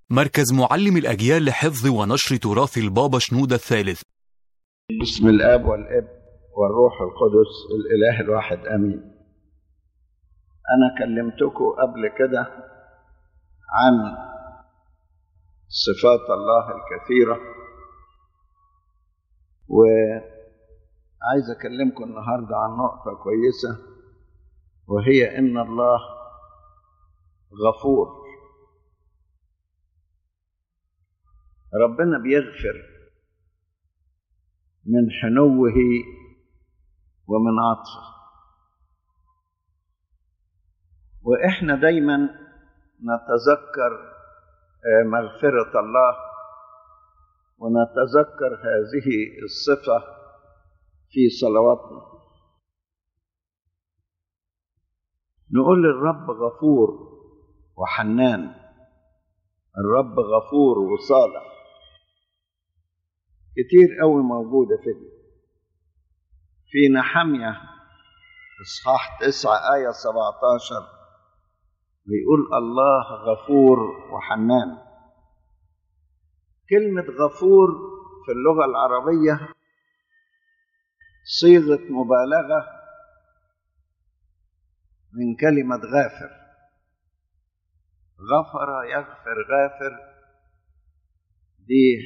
مركز معلم الأجيال لحفظ ونشر تراث البابا شنودة الثالث بسم الاب والاب والروح القدس الاله الواحد امين انا كلمتكم قبل كده عن صفات الله الكثيره وعايز اكلمكم النهارده عن نقطه كويسه وهي ان الله غفور ربنا بيغفر من حنوه ومن عطفه واحنا دايما نتذكر مغفره الله ونتذكر هذه الصفه في صلواتنا نقول الرب غفور وحنان الرب غفور وصالح كتير قوي موجودة في دي في نحمية إصحاح تسعة آية سبعة عشر بيقول الله غفور وحنان كلمة غفور في اللغة العربية صيغة مبالغة من كلمة غافر غفر يغفر غافر دي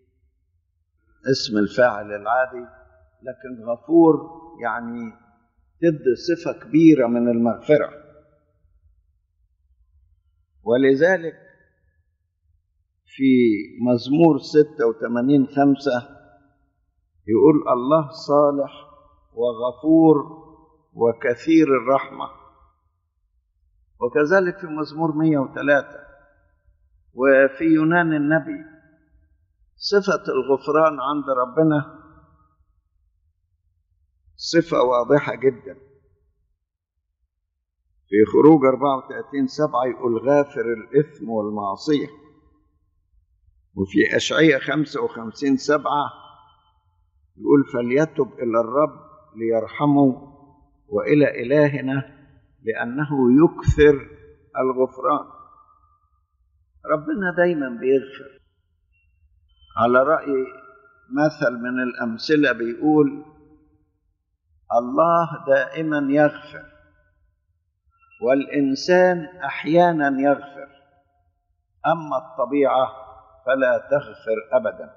اسم الفاعل العادي لكن غفور يعني تدي صفة كبيرة من المغفرة ولذلك في مزمور 86 خمسة يقول الله صالح وغفور وكثير الرحمة وكذلك في مزمور 103 وفي يونان النبي صفة الغفران عند ربنا صفة واضحة جدا في خروج 34 سبعة يقول غافر الإثم والمعصية وفي أشعية 55 سبعة يقول فليتب إلى الرب ليرحمه وإلى إلهنا لأنه يكثر الغفران ربنا دايما بيغفر على رأي مثل من الأمثلة بيقول الله دائما يغفر والإنسان أحيانا يغفر أما الطبيعة فلا تغفر أبدا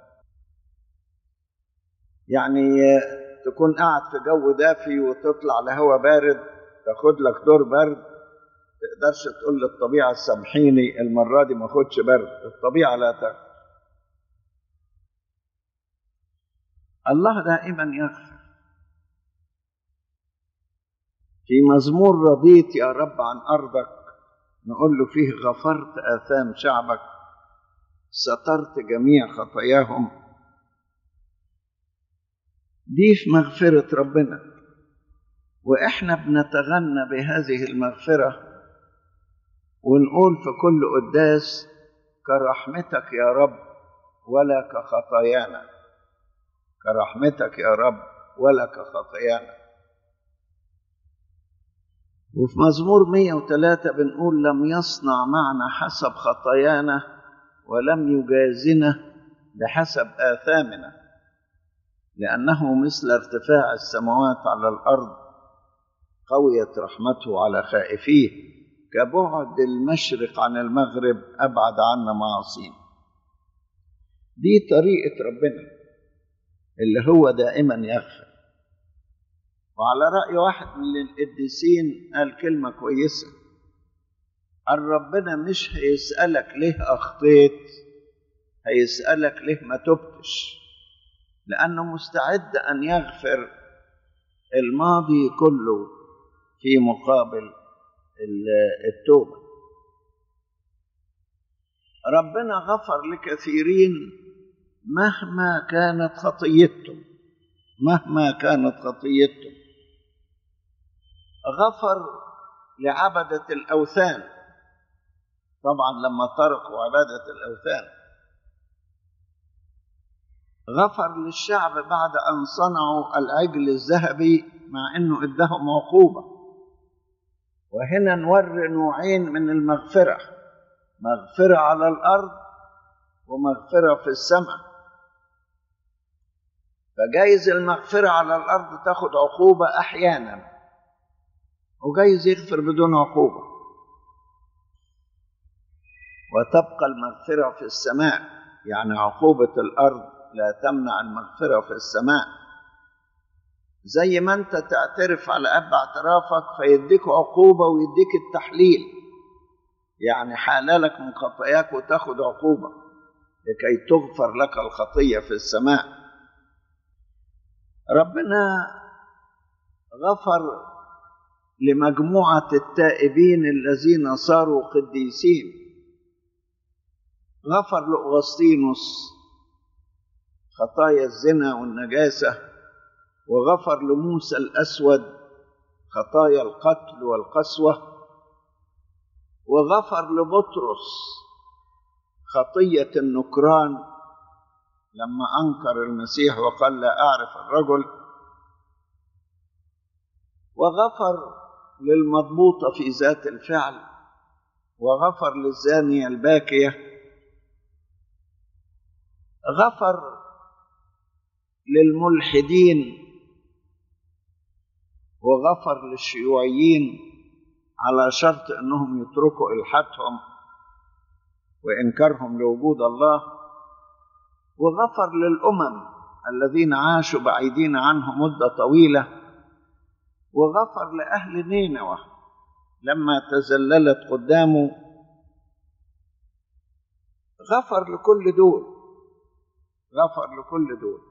يعني تكون قاعد في جو دافي وتطلع لهواء بارد تاخد لك دور برد تقدرش تقول للطبيعة سامحيني المرة دي ما خدش برد الطبيعة لا تغفر الله دائما يغفر في مزمور رضيت يا رب عن أرضك نقول له فيه غفرت آثام شعبك سترت جميع خطاياهم دي في مغفرة ربنا وإحنا بنتغنى بهذه المغفرة ونقول في كل قداس كرحمتك يا رب ولا كخطايانا كرحمتك يا رب ولا كخطايانا وفي مزمور 103 بنقول لم يصنع معنا حسب خطايانا ولم يجازنا بحسب آثامنا لأنه مثل ارتفاع السماوات على الأرض قويت رحمته على خائفيه كبعد المشرق عن المغرب أبعد عنا معاصينا دي طريقة ربنا اللي هو دائما يغفر وعلى رأي واحد من القديسين قال كلمة كويسة قال ربنا مش هيسألك ليه أخطيت هيسألك ليه ما تبتش لأنه مستعد أن يغفر الماضي كله في مقابل التوبة ربنا غفر لكثيرين مهما كانت خطيتهم مهما كانت خطيتهم غفر لعبدة الأوثان طبعا لما تركوا عبادة الأوثان غفر للشعب بعد أن صنعوا العجل الذهبي مع أنه إدهم عقوبة وهنا نوري نوعين من المغفرة مغفرة على الأرض ومغفرة في السماء فجايز المغفرة على الأرض تاخد عقوبة أحيانا وجايز يغفر بدون عقوبة وتبقى المغفرة في السماء يعني عقوبة الأرض لا تمنع المغفرة في السماء زي ما أنت تعترف على أب اعترافك فيديك عقوبة ويديك التحليل يعني حلالك من خطاياك وتاخد عقوبة لكي تغفر لك الخطية في السماء ربنا غفر لمجموعة التائبين الذين صاروا قديسين غفر لأغسطينوس خطايا الزنا والنجاسة وغفر لموسى الأسود خطايا القتل والقسوة وغفر لبطرس خطية النكران لما أنكر المسيح وقال لا أعرف الرجل وغفر للمضبوطة في ذات الفعل وغفر للزانية الباكية غفر للملحدين وغفر للشيوعيين على شرط انهم يتركوا الحادهم وانكارهم لوجود الله وغفر للامم الذين عاشوا بعيدين عنه مده طويله وغفر لاهل نينوى لما تزللت قدامه غفر لكل دول غفر لكل دول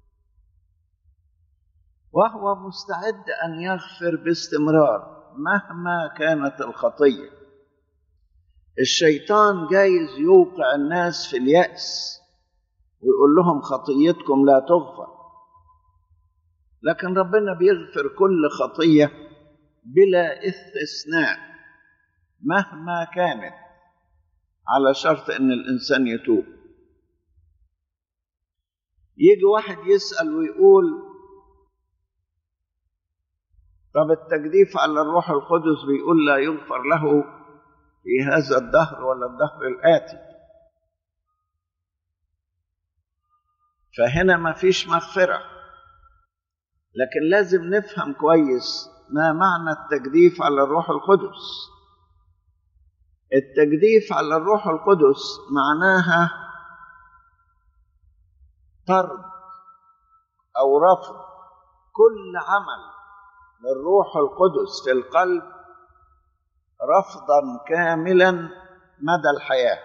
وهو مستعد ان يغفر باستمرار مهما كانت الخطيه الشيطان جايز يوقع الناس في الياس ويقول لهم خطيتكم لا تغفر لكن ربنا بيغفر كل خطيه بلا استثناء مهما كانت على شرط ان الانسان يتوب يجي واحد يسال ويقول طب التجديف على الروح القدس بيقول لا يغفر له في هذا الدهر ولا الدهر الآتي فهنا ما فيش مغفرة لكن لازم نفهم كويس ما معنى التجديف على الروح القدس التجديف على الروح القدس معناها طرد أو رفض كل عمل للروح القدس في القلب رفضا كاملا مدى الحياه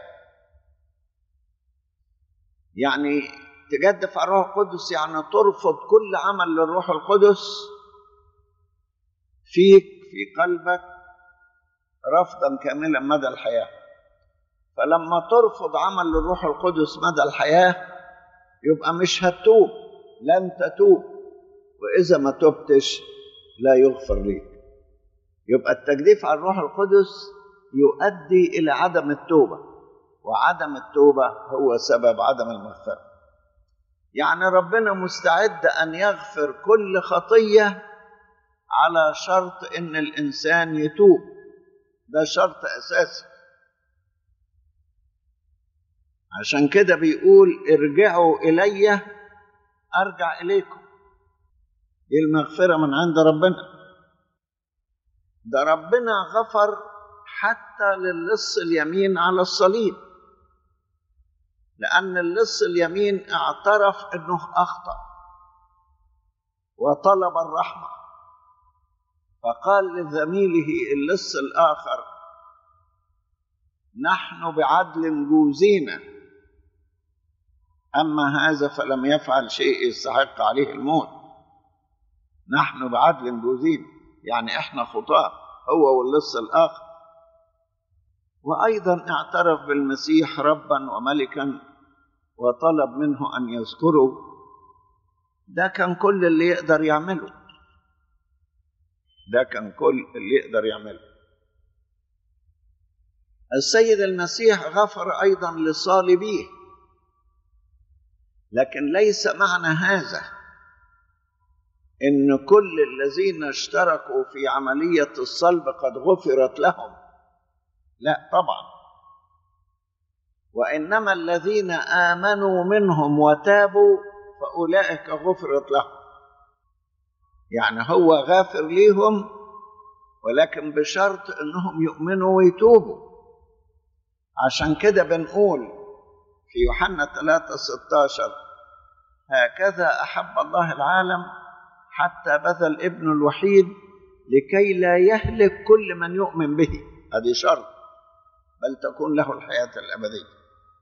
يعني تجدف على الروح القدس يعني ترفض كل عمل للروح القدس فيك في قلبك رفضا كاملا مدى الحياه فلما ترفض عمل للروح القدس مدى الحياه يبقى مش هتتوب لن تتوب واذا ما تبتش لا يغفر ليك يبقى التجديف على الروح القدس يؤدي الى عدم التوبه وعدم التوبه هو سبب عدم المغفره يعني ربنا مستعد ان يغفر كل خطيه على شرط ان الانسان يتوب ده شرط اساسي عشان كده بيقول ارجعوا الي ارجع اليكم دي المغفرة من عند ربنا ده ربنا غفر حتى للص اليمين على الصليب لأن اللص اليمين اعترف أنه أخطأ وطلب الرحمة فقال لزميله اللص الآخر نحن بعدل جوزينا أما هذا فلم يفعل شيء يستحق عليه الموت نحن بعدل جوزين يعني احنا خطاة هو واللص الآخر وأيضا اعترف بالمسيح ربا وملكا وطلب منه أن يذكره ده كان كل اللي يقدر يعمله ده كان كل اللي يقدر يعمله السيد المسيح غفر أيضا لصالبيه لكن ليس معنى هذا ان كل الذين اشتركوا في عمليه الصلب قد غفرت لهم لا طبعا وإنما الذين آمنوا منهم وتابوا فأولئك غفرت لهم يعني هو غافر ليهم ولكن بشرط انهم يؤمنوا ويتوبوا عشان كده بنقول في يوحنا 3 16 هكذا احب الله العالم حتى بذل ابنه الوحيد لكي لا يهلك كل من يؤمن به هذه شرط بل تكون له الحياه الابديه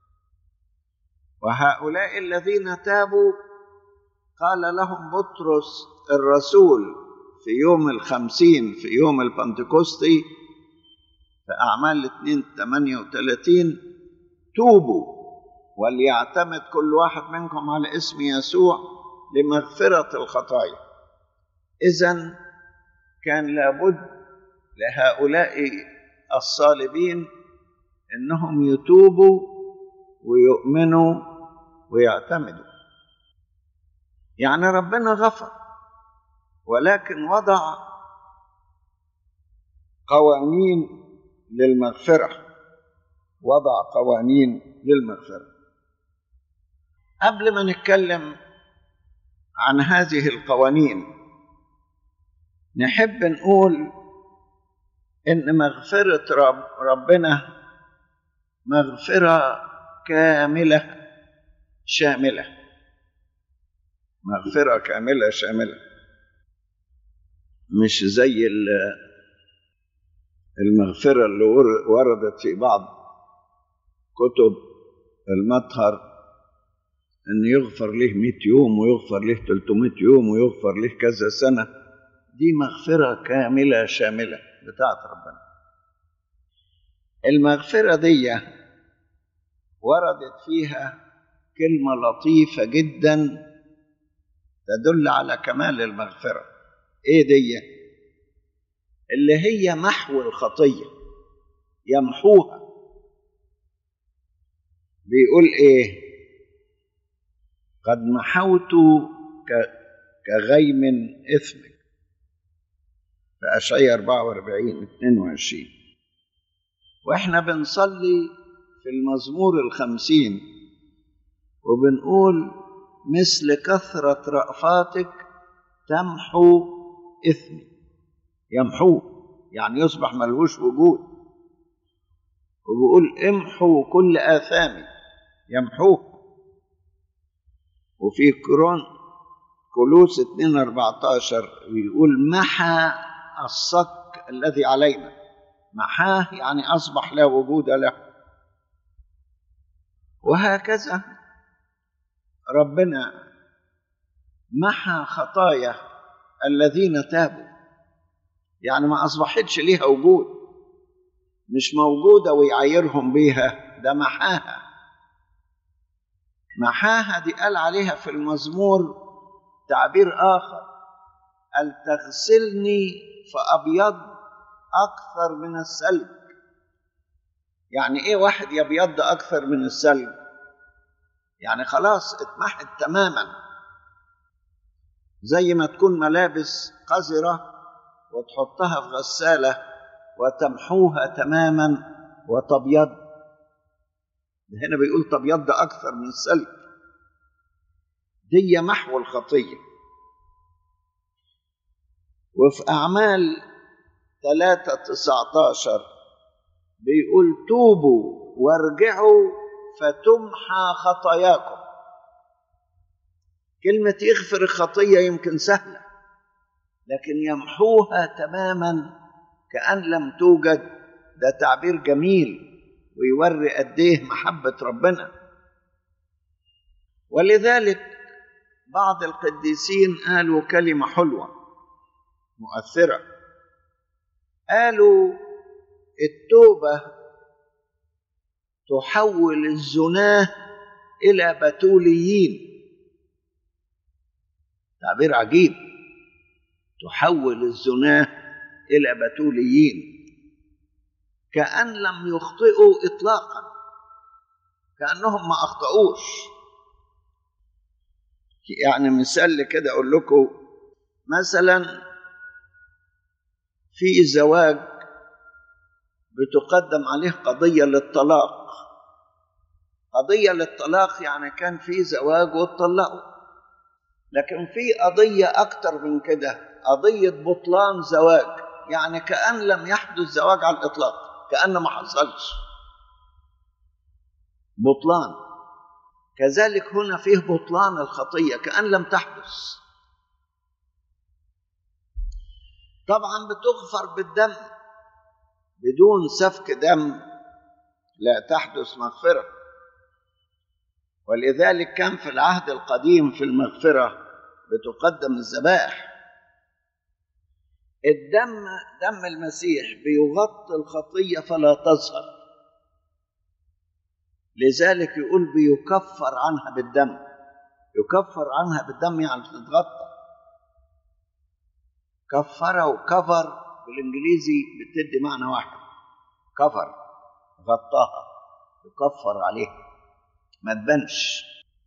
وهؤلاء الذين تابوا قال لهم بطرس الرسول في يوم الخمسين في يوم البنتكوستي في أعمال الاثنين ثمانية وثلاثين توبوا وليعتمد كل واحد منكم على اسم يسوع لمغفرة الخطايا إذا كان لابد لهؤلاء الصالبين انهم يتوبوا ويؤمنوا ويعتمدوا يعني ربنا غفر ولكن وضع قوانين للمغفره وضع قوانين للمغفره قبل ما نتكلم عن هذه القوانين نحب نقول ان مغفره رب ربنا مغفره كامله شامله مغفره كامله شامله مش زي المغفره اللي وردت في بعض كتب المطهر ان يغفر له 100 يوم ويغفر له 300 يوم ويغفر له كذا سنه دي مغفره كامله شامله بتاعت ربنا المغفره دي وردت فيها كلمه لطيفه جدا تدل على كمال المغفره ايه دي اللي هي محو الخطيه يمحوها بيقول ايه قد محوت كغيم إثمك في أشعية 44 22 وإحنا بنصلي في المزمور الخمسين وبنقول مثل كثرة رأفاتك تمحو إثمي يمحوه يعني يصبح ملهوش وجود وبيقول امحوا كل آثامي يمحوه وفي كرون كلوس 2 14 بيقول محى الصك الذي علينا محاه يعني اصبح لا وجود له وهكذا ربنا محى خطايا الذين تابوا يعني ما اصبحتش ليها وجود مش موجوده ويعايرهم بيها ده محاها محاها دي قال عليها في المزمور تعبير آخر قال تغسلني فأبيض أكثر من السلب يعني إيه واحد يبيض أكثر من السلب يعني خلاص اتمحت تماما زي ما تكون ملابس قذرة وتحطها في غسالة وتمحوها تماما وتبيض هنا بيقول تبيض أكثر من السلب دي محو الخطية وفي أعمال ثلاثة تسعتاشر بيقول توبوا وارجعوا فتمحى خطاياكم كلمة يغفر الخطية يمكن سهلة لكن يمحوها تماما كأن لم توجد ده تعبير جميل ويوري قد ايه محبه ربنا ولذلك بعض القديسين قالوا كلمه حلوه مؤثره قالوا التوبه تحول الزناه الى بتوليين تعبير عجيب تحول الزناه الى بتوليين كأن لم يخطئوا إطلاقا كأنهم ما أخطأوش يعني مثال كده أقول لكم مثلا في زواج بتقدم عليه قضية للطلاق قضية للطلاق يعني كان في زواج واتطلقوا لكن في قضية أكتر من كده قضية بطلان زواج يعني كأن لم يحدث زواج على الإطلاق كأن ما حصلش بطلان كذلك هنا فيه بطلان الخطية كأن لم تحدث طبعا بتغفر بالدم بدون سفك دم لا تحدث مغفرة ولذلك كان في العهد القديم في المغفرة بتقدم الذبائح الدم دم المسيح بيغطي الخطية فلا تظهر لذلك يقول بيكفر عنها بالدم يكفر عنها بالدم يعني تتغطى كفر وكفر بالانجليزي بتدي معنى واحد كفر غطاها يكفر عليها ما تبانش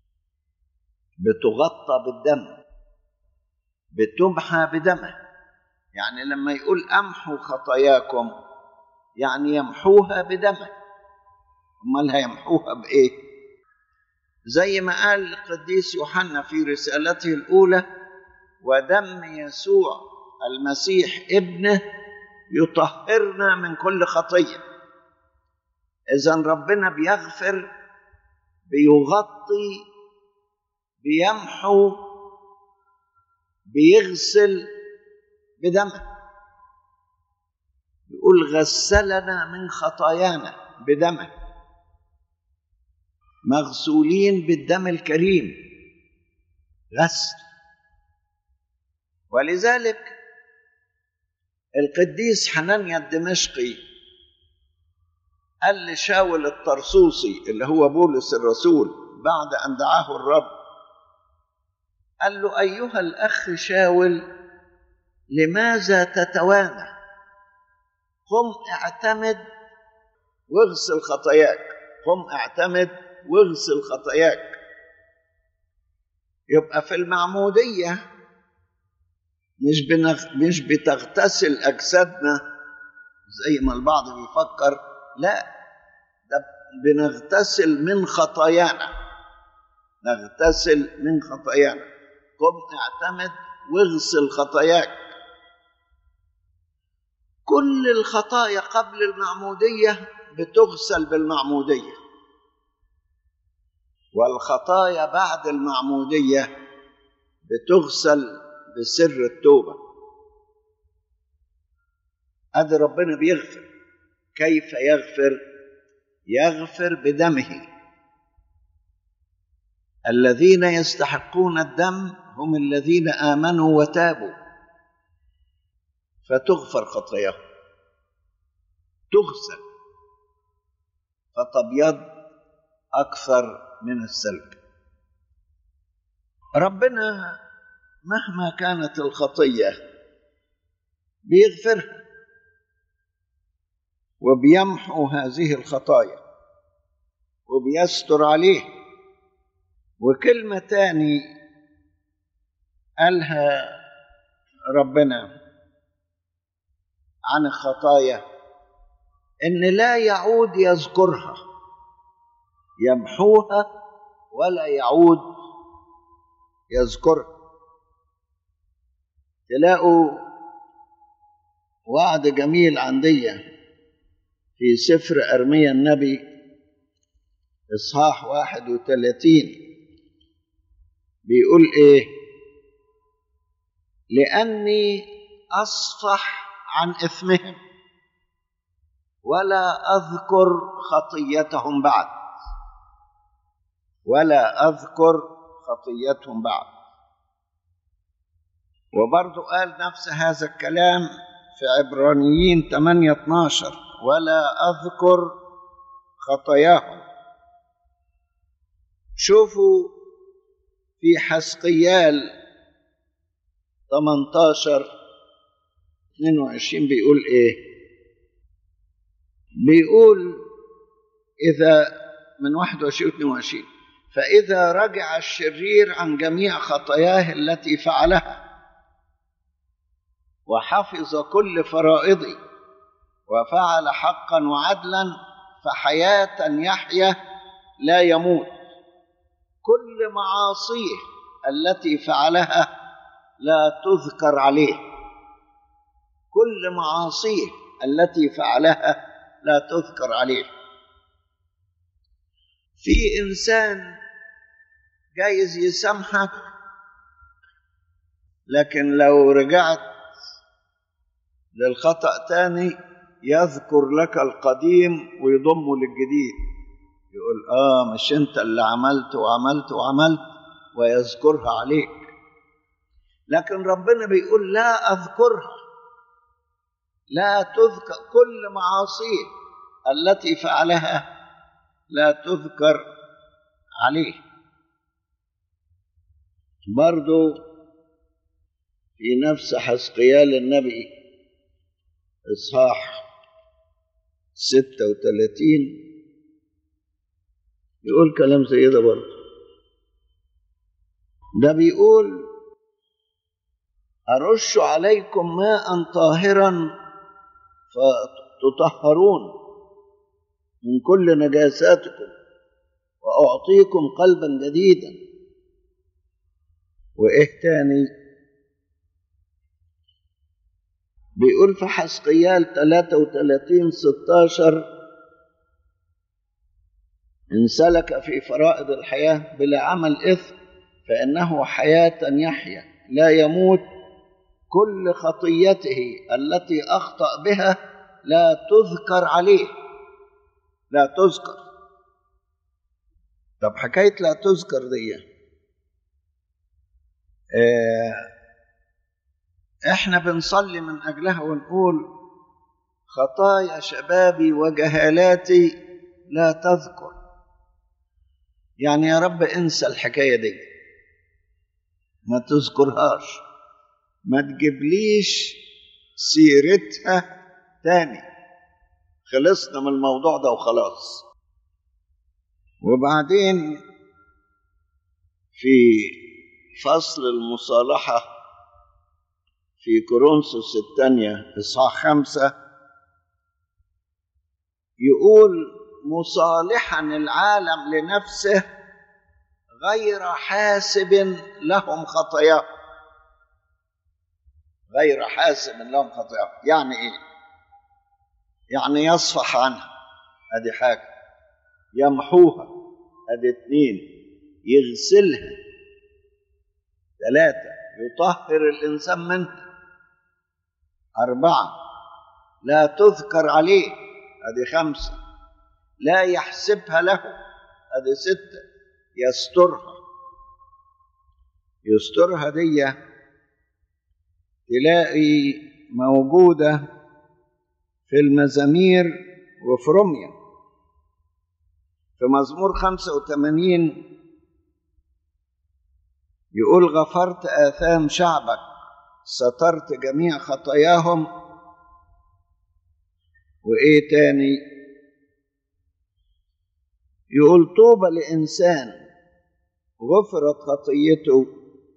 بتغطى بالدم بتمحى بدمه يعني لما يقول امحوا خطاياكم يعني يمحوها بدمه امال هيمحوها بايه زي ما قال القديس يوحنا في رسالته الاولى ودم يسوع المسيح ابنه يطهرنا من كل خطيه اذا ربنا بيغفر بيغطي بيمحو بيغسل بدمه يقول غسلنا من خطايانا بدمه مغسولين بالدم الكريم غسل ولذلك القديس حنانيا الدمشقي قال لشاول الطرسوسي اللي هو بولس الرسول بعد ان دعاه الرب قال له ايها الاخ شاول لماذا تتوانى قم اعتمد واغسل خطاياك قم اعتمد واغسل خطاياك يبقى في المعمودية مش بنغ... مش بتغتسل أجسادنا زي ما البعض بيفكر لا ده بنغتسل من خطايانا نغتسل من خطايانا قم اعتمد واغسل خطاياك كل الخطايا قبل المعمودية بتغسل بالمعمودية والخطايا بعد المعمودية بتغسل بسر التوبة أدي ربنا بيغفر كيف يغفر يغفر بدمه الذين يستحقون الدم هم الذين آمنوا وتابوا فتغفر خطاياهم تغسل فتبيض أكثر من السلب ربنا مهما كانت الخطية بيغفرها وبيمحو هذه الخطايا وبيستر عليه وكلمة تاني قالها ربنا عن الخطايا ان لا يعود يذكرها يمحوها ولا يعود يذكرها تلاقوا وعد جميل عندي في سفر أرميا النبي إصحاح واحد وثلاثين بيقول إيه لأني أصفح عن إثمهم ولا أذكر خطيتهم بعد ولا أذكر خطيتهم بعد وبرضو قال نفس هذا الكلام في عبرانيين 8 12 ولا أذكر خطاياهم شوفوا في حسقيال 18 22 بيقول ايه بيقول إذا من 21 و 22 فإذا رجع الشرير عن جميع خطاياه التي فعلها وحفظ كل فرائضي وفعل حقا وعدلا فحياة يحيا لا يموت كل معاصيه التي فعلها لا تذكر عليه كل معاصيه التي فعلها لا تذكر عليه في انسان جايز يسامحك لكن لو رجعت للخطأ تاني يذكر لك القديم ويضمه للجديد يقول اه مش انت اللي عملت وعملت وعملت ويذكرها عليك لكن ربنا بيقول لا اذكرها لا تذكر كل معاصيه التي فعلها لا تذكر عليه برضو في نفس حسقيال النبي إصحاح ستة وثلاثين يقول كلام زي ده برضه ده بيقول أرش عليكم ماء طاهرا فتطهرون من كل نجاساتكم وأعطيكم قلبا جديدا وإيه تاني بيقول في حسقيال 33 16 إن سلك في فرائض الحياة بلا عمل إثم فإنه حياة يحيا لا يموت كل خطيته التي أخطأ بها لا تذكر عليه لا تذكر طب حكاية لا تذكر دي آه احنا بنصلي من اجلها ونقول خطايا شبابي وجهالاتي لا تذكر يعني يا رب انسى الحكايه دي ما تذكرهاش ما تجيبليش سيرتها تاني خلصنا من الموضوع ده وخلاص وبعدين في فصل المصالحه في كورنثوس الثانية إصحاح خمسة يقول مصالحا العالم لنفسه غير حاسب لهم خطاياهم غير حاسب لهم خطاياهم يعني ايه يعني يصفح عنها ادي حاجه يمحوها ادي اتنين يغسلها ثلاثه يطهر الانسان منها أربعة لا تذكر عليه هذه خمسة لا يحسبها له هذه ستة يسترها يسترها دي تلاقي موجودة في المزامير وفي رمية في مزمور خمسة وثمانين يقول غفرت آثام شعبك سترت جميع خطاياهم وايه تاني يقول طوبى لانسان غفرت خطيته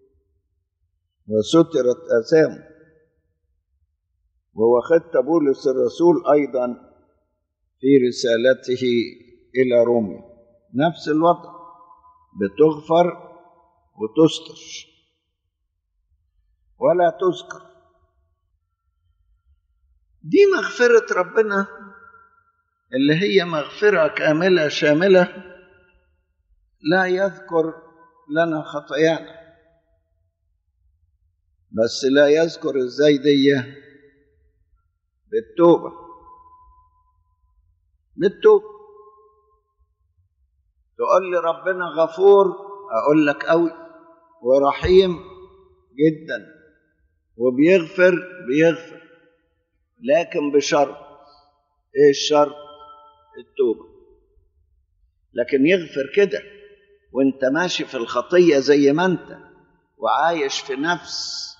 وسترت اثامه وواخدت بولس الرسول ايضا في رسالته الى روميا نفس الوضع بتغفر وتستر ولا تذكر دي مغفرة ربنا اللي هي مغفرة كاملة شاملة لا يذكر لنا خطايانا بس لا يذكر ازاي دي بالتوبة بالتوبة تقول لي ربنا غفور اقول لك قوي ورحيم جدا وبيغفر بيغفر لكن بشرط ايه الشرط التوبه لكن يغفر كده وانت ماشي في الخطيه زي ما انت وعايش في نفس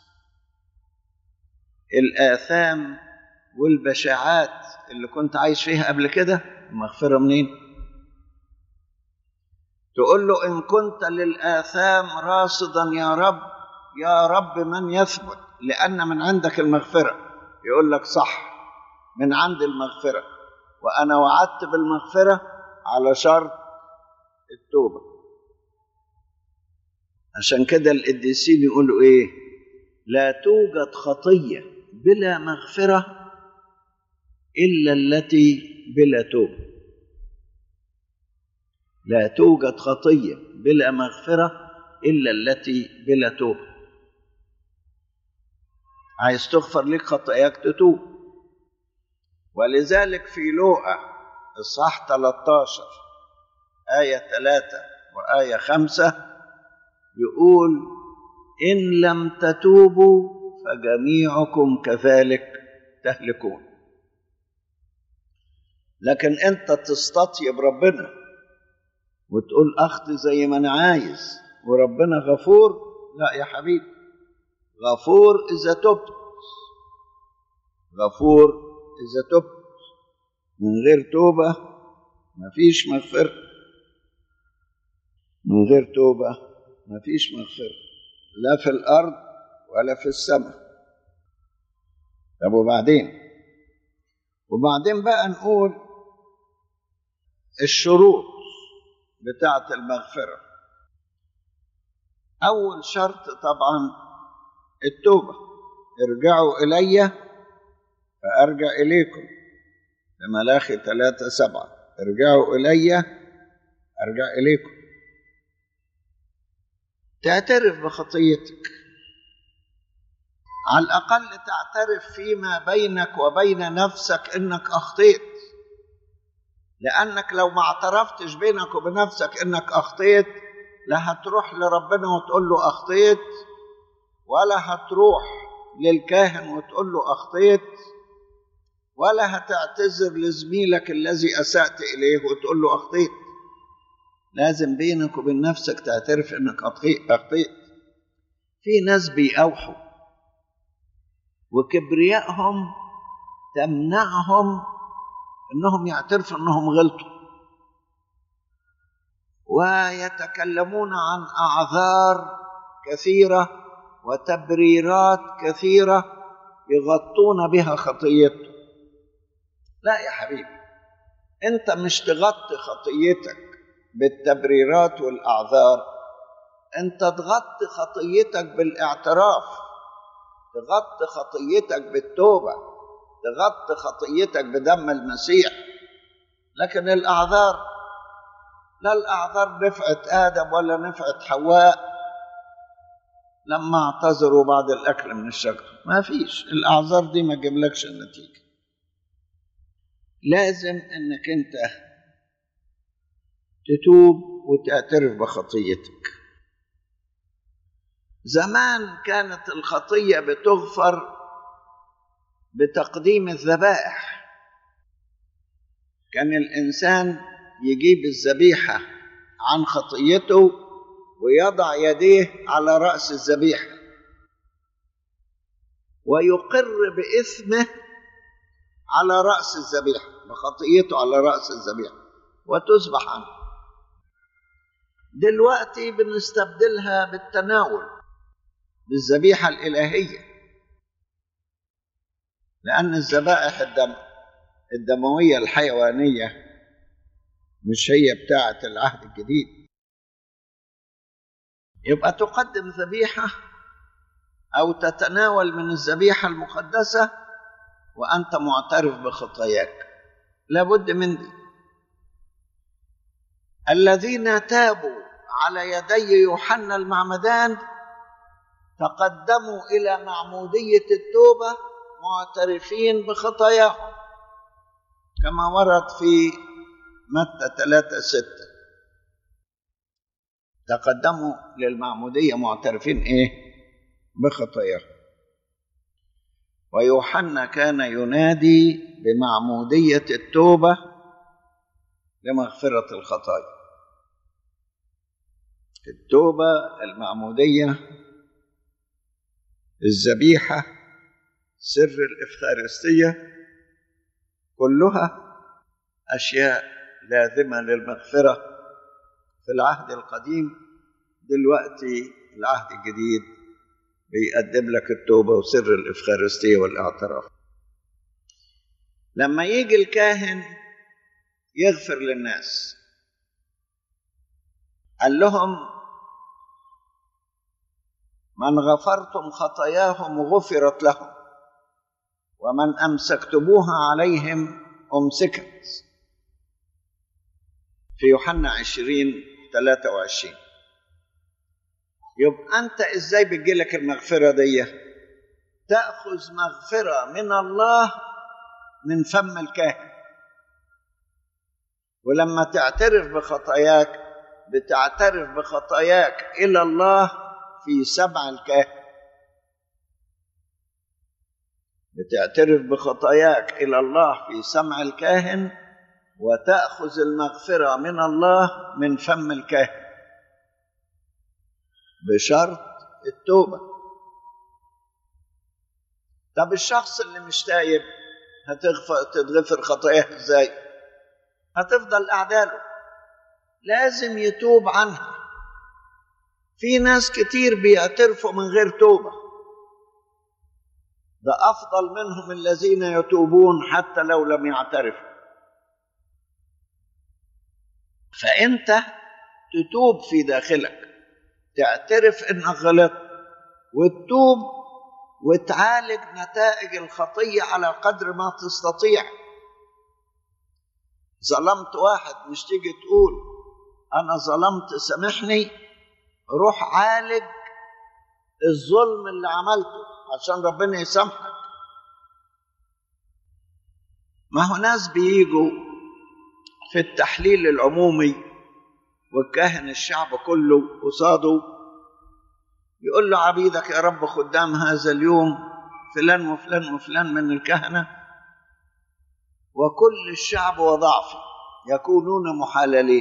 الاثام والبشاعات اللي كنت عايش فيها قبل كده مغفره منين تقول له ان كنت للاثام راصدا يا رب يا رب من يثبت لأن من عندك المغفرة يقول لك صح من عند المغفرة وأنا وعدت بالمغفرة على شرط التوبة عشان كده القديسين يقولوا ايه لا توجد خطية بلا مغفرة إلا التي بلا توبة لا توجد خطية بلا مغفرة إلا التي بلا توبة عايز تغفر لك خطاياك تتوب ولذلك في لوقا إصحاح 13 آية 3 وآية 5 يقول إن لم تتوبوا فجميعكم كذلك تهلكون لكن أنت تستطيب ربنا وتقول أخطي زي ما أنا عايز وربنا غفور لا يا حبيبي غفور إذا تبت غفور إذا تبت من غير توبة مفيش مغفرة من غير توبة مفيش مغفرة لا في الأرض ولا في السماء طب وبعدين وبعدين بقى نقول الشروط بتاعة المغفرة أول شرط طبعا التوبة ارجعوا إلي فأرجع إليكم في ملاخي ثلاثة سبعة ارجعوا إلي أرجع إليكم تعترف بخطيتك على الأقل تعترف فيما بينك وبين نفسك إنك أخطيت لأنك لو ما اعترفتش بينك وبين نفسك إنك أخطيت لا هتروح لربنا وتقول له أخطيت ولا هتروح للكاهن وتقول له أخطيت ولا هتعتذر لزميلك الذي أسأت إليه وتقول له أخطيت لازم بينك وبين نفسك تعترف إنك أخطيت في ناس بيأوحوا وكبريائهم تمنعهم انهم يعترفوا انهم غلطوا ويتكلمون عن اعذار كثيره وتبريرات كثيره يغطون بها خطيته لا يا حبيبي انت مش تغطي خطيتك بالتبريرات والاعذار انت تغطي خطيتك بالاعتراف تغطي خطيتك بالتوبه تغطي خطيتك بدم المسيح لكن الاعذار لا الاعذار نفعت ادم ولا نفعت حواء لما اعتذروا بعد الاكل من الشجر ما فيش الاعذار دي ما تجيبلكش النتيجه لازم انك انت تتوب وتعترف بخطيتك زمان كانت الخطيه بتغفر بتقديم الذبائح كان الانسان يجيب الذبيحه عن خطيته ويضع يديه على راس الذبيحه ويقر باثمه على راس الذبيحه بخطيته على راس الذبيحه وتذبح عنه دلوقتي بنستبدلها بالتناول بالذبيحه الالهيه لأن الذبائح الدم الدموية الحيوانية مش هي بتاعة العهد الجديد يبقى تقدم ذبيحة أو تتناول من الذبيحة المقدسة وأنت معترف بخطاياك لابد من دي الذين تابوا على يدي يوحنا المعمدان تقدموا إلى معمودية التوبة معترفين بخطاياهم كما ورد في متى 3 6 تقدموا للمعمودية معترفين إيه بخطاياهم ويوحنا كان ينادي بمعمودية التوبة لمغفرة الخطايا التوبة المعمودية الذبيحة سر الإفخارستية كلها أشياء لازمة للمغفرة في العهد القديم دلوقتي العهد الجديد بيقدم لك التوبة وسر الإفخارستية والاعتراف لما يجي الكاهن يغفر للناس قال لهم من غفرتم خطاياهم غفرت لهم ومن امسكتموها عليهم امسكت في يوحنا 20 23 يبقى انت ازاي بتجيلك المغفره دي تاخذ مغفره من الله من فم الكاهن ولما تعترف بخطاياك بتعترف بخطاياك الى الله في سبع الكاهن بتعترف بخطاياك الى الله في سمع الكاهن وتاخذ المغفره من الله من فم الكاهن بشرط التوبه طب الشخص اللي مش تايب هتغفر تتغفر خطاياه ازاي هتفضل اعداله لازم يتوب عنها في ناس كتير بيعترفوا من غير توبه ده افضل منهم الذين يتوبون حتى لو لم يعترفوا فانت تتوب في داخلك تعترف انك غلطت وتتوب وتعالج نتائج الخطيه على قدر ما تستطيع ظلمت واحد مش تيجي تقول انا ظلمت سامحني روح عالج الظلم اللي عملته عشان ربنا يسامحك ما هو ناس بيجوا في التحليل العمومي والكاهن الشعب كله قصاده يقول له عبيدك يا رب خدام هذا اليوم فلان وفلان وفلان من الكهنة وكل الشعب وضعفي يكونون محللين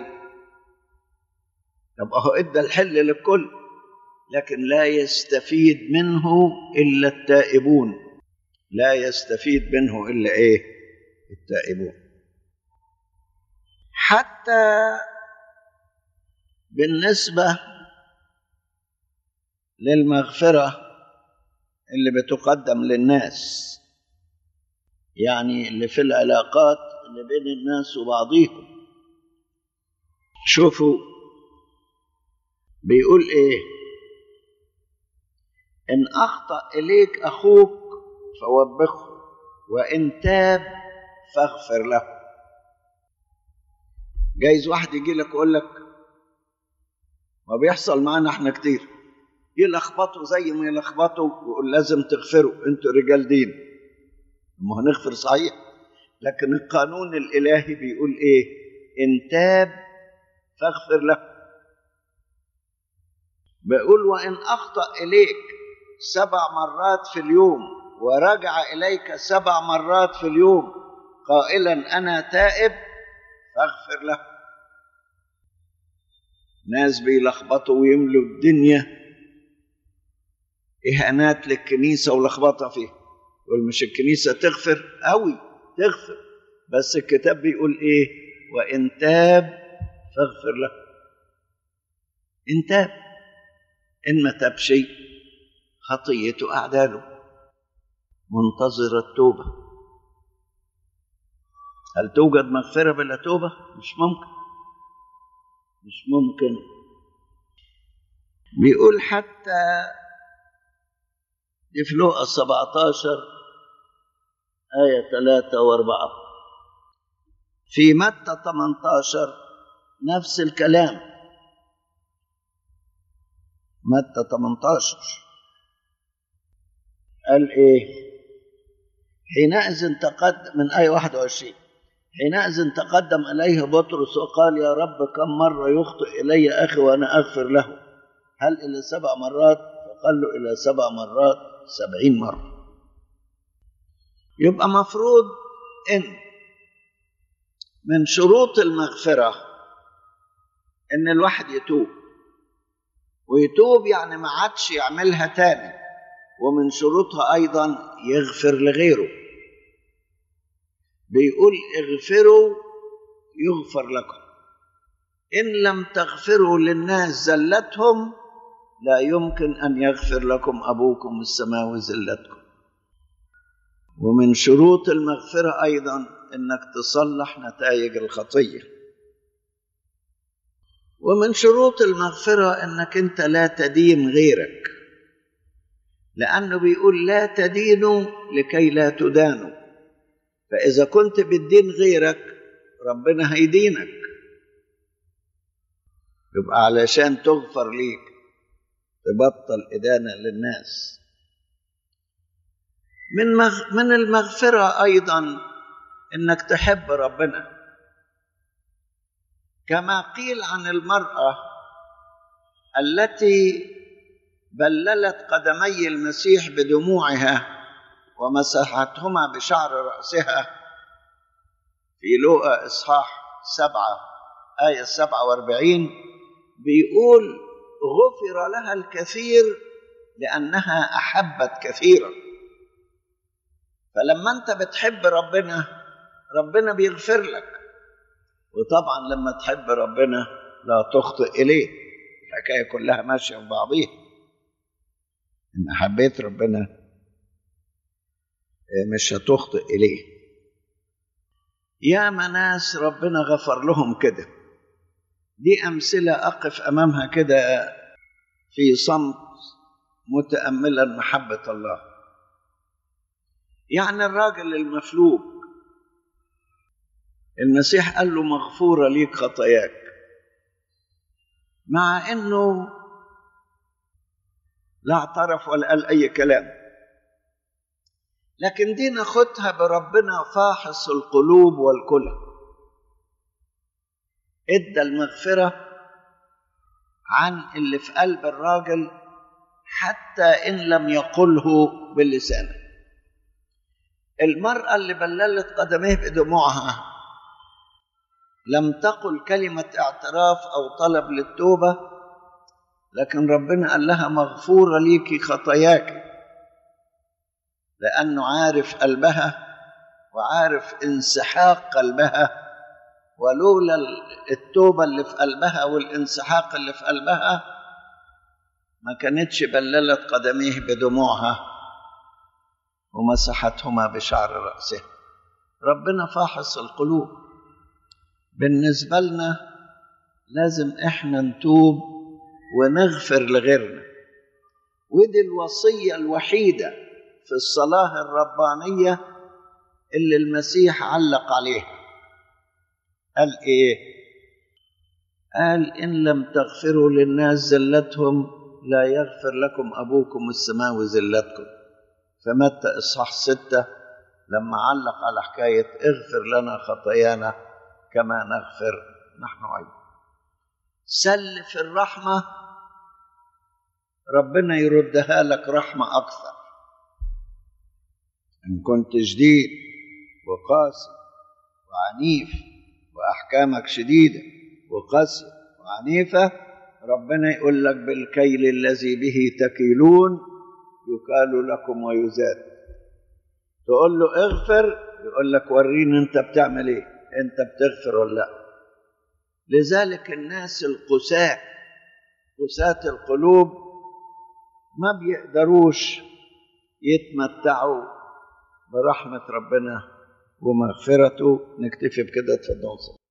طب اهو ادى الحل للكل لكن لا يستفيد منه الا التائبون لا يستفيد منه الا ايه التائبون حتى بالنسبه للمغفره اللي بتقدم للناس يعني اللي في العلاقات اللي بين الناس وبعضيهم شوفوا بيقول ايه ان اخطا اليك اخوك فوبخه وان تاب فاغفر له جايز واحد يجي لك يقول لك ما بيحصل معانا احنا كتير يلخبطوا زي ما يلخبطوا ويقول لازم تغفروا انتوا رجال دين ما هنغفر صحيح لكن القانون الالهي بيقول ايه ان تاب فاغفر له بيقول وان اخطا اليك سبع مرات في اليوم ورجع اليك سبع مرات في اليوم قائلا انا تائب فاغفر له ناس بيلخبطوا ويملوا الدنيا اهانات للكنيسه ولخبطه فيها يقول مش الكنيسه تغفر قوي تغفر بس الكتاب بيقول ايه وان تاب فاغفر له ان تاب ان ما تاب شيء خطيته اعداله منتظر التوبه هل توجد مغفره بلا توبه مش ممكن مش ممكن بيقول حتى دي في لوقا 17 آية 3 و4 في متى 18 نفس الكلام متى 18 قال إيه حينئذ تقدم من آية 21 حينئذ تقدم إليه بطرس وقال يا رب كم مرة يخطئ إلي أخي وأنا أغفر له هل إلى سبع مرات فقال له إلى سبع مرات سبعين مرة يبقى مفروض إن من شروط المغفرة إن الواحد يتوب ويتوب يعني ما عادش يعملها تاني ومن شروطها أيضا يغفر لغيره بيقول اغفروا يغفر لكم إن لم تغفروا للناس زلتهم لا يمكن أن يغفر لكم أبوكم السماوي زلتكم ومن شروط المغفرة أيضا أنك تصلح نتائج الخطية ومن شروط المغفرة انك انت لا تدين غيرك لانه بيقول لا تدينوا لكي لا تدانوا فاذا كنت بتدين غيرك ربنا هيدينك يبقى علشان تغفر ليك تبطل إدانة للناس من مغ... من المغفرة أيضا إنك تحب ربنا كما قيل عن المرأة التي بللت قدمي المسيح بدموعها ومسحتهما بشعر رأسها في لوقا إصحاح سبعة آية سبعة واربعين بيقول غفر لها الكثير لأنها أحبت كثيرا فلما أنت بتحب ربنا ربنا بيغفر لك وطبعا لما تحب ربنا لا تخطئ إليه الحكاية كلها ماشية في بعضيها إن حبيت ربنا مش هتخطئ إليه يا ناس ربنا غفر لهم كده دي أمثلة أقف أمامها كده في صمت متأملا محبة الله يعني الراجل المفلوج المسيح قال له مغفورة ليك خطاياك مع انه لا اعترف ولا قال اي كلام لكن دي ناخدها بربنا فاحص القلوب والكلى ادى المغفرة عن اللي في قلب الراجل حتى إن لم يقله بلسانه المرأة اللي بللت قدميه بدموعها لم تقل كلمة اعتراف أو طلب للتوبة لكن ربنا قال لها مغفورة ليكي خطاياك لأنه عارف قلبها وعارف انسحاق قلبها ولولا التوبة اللي في قلبها والانسحاق اللي في قلبها ما كانتش بللت قدميه بدموعها ومسحتهما بشعر رأسها ربنا فاحص القلوب بالنسبة لنا لازم احنا نتوب ونغفر لغيرنا ودي الوصية الوحيدة في الصلاة الربانية اللي المسيح علق عليها قال ايه قال ان لم تغفروا للناس زلتهم لا يغفر لكم ابوكم السماوي زلتكم فمتى اصحاح ستة لما علق على حكاية اغفر لنا خطايانا كما نغفر نحن أيضا سل في الرحمة ربنا يردها لك رحمة أكثر إن كنت شديد وقاسي وعنيف وأحكامك شديدة وقاسية وعنيفة ربنا يقول لك بالكيل الذي به تكيلون يكال لكم ويزاد تقول له اغفر يقول لك وريني انت بتعمل ايه انت بتغفر ولا لا لذلك الناس القساة قساة القلوب ما بيقدروش يتمتعوا برحمة ربنا ومغفرته نكتفي بكده اتفضل